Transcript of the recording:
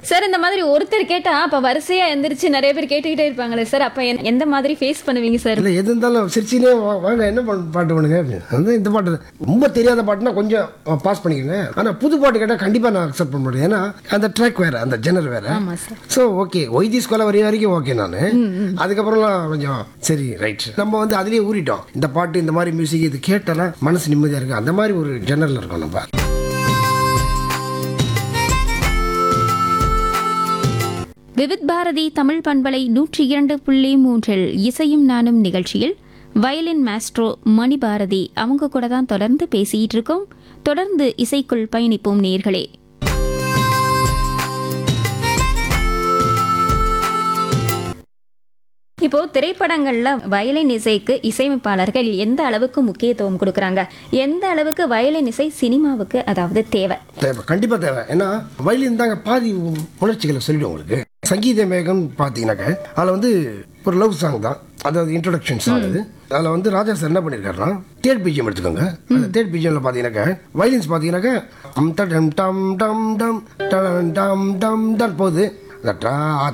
Sir இந்த மாதிரி ஒருத்தர் கேட்டா அப்ப வரிசையா எந்திரிச்சு நிறைய பேர் கேட்டுக்கிட்டே இருப்பாங்களே சார் அப்ப எந்த- எந்த மாதிரி ஃபேஸ் பண்ணுவீங்க சார் இல்லை எது இருந்தாலும் சிரிச்சினே வா- வாங்க என்ன பண்ண- பாட்டு பண்ணுங்க அப்படின்னு. வந்து இந்த பாட்டு ரொம்ப தெரியாத பாட்டுனா கொஞ்சம் பாஸ் பண்ணிக்கோங்க ஆனால் புது பாட்டு கேட்டால் கண்டிப்பாக நான் அக்செப்ட் பண்ண முடியும் ஏன்னா அந்த ட்ராக் வேற அந்த ஜெனர் வேற ஆமா சார் ஸோ ஓகே ஒய்தி ஸ்கூலில் வரைய வரைக்கும் ஓகே நான் அதுக்கப்புறம்லாம் கொஞ்சம் சரி ரைட் நம்ம வந்து அதுலேயே ஊறிட்டோம் இந்த பாட்டு இந்த மாதிரி மியூசிக் இது கேட்டாலாம் மனசு நிம்மதியாக இருக்கு அந்த மாதிரி ஒரு ஜெனரில் இருக்கோம் நம்ம விவித் பாரதி தமிழ் பண்பலை நூற்றி இரண்டு புள்ளி மூன்றில் இசையும் நானும் நிகழ்ச்சியில் வயலின் மாஸ்ட்ரோ மணி பாரதி அவங்க கூட தான் தொடர்ந்து பேசிட்டு இருக்கோம் தொடர்ந்து இசைக்குள் பயணிப்போம் நேர்களே இப்போ திரைப்படங்கள்ல வயலின் இசைக்கு இசையமைப்பாளர்கள் எந்த அளவுக்கு முக்கியத்துவம் கொடுக்கறாங்க எந்த அளவுக்கு வயலின் இசை சினிமாவுக்கு அதாவது தேவை தேவை கண்டிப்பாக தேவை ஏன்னா வயலின் தாங்க பாதி உ- உணர்ச்சிகளை சொல்லிடும் உங்களுக்கு சங்கீத மேகம் பார்த்தீங்கன்னாக்க அதில் வந்து ஒரு லவ் சாங் தான் அதாவது இன்ட்ரொடக்ஷன் சாங் அது அதில் வந்து ராஜா சார் என்ன பண்ணியிருக்காருன்னா தேர்ட் பிஜிஎம் எடுத்துக்கோங்க அந்த தேர்ட் பிஜிஎம்ல பார்த்தீங்கன்னாக்க வயலின்ஸ் பார்த்தீங்கன்னாக்க டம் டம் டம் டம் டம் டம் டம் டம் டம் போகுது அந்த டா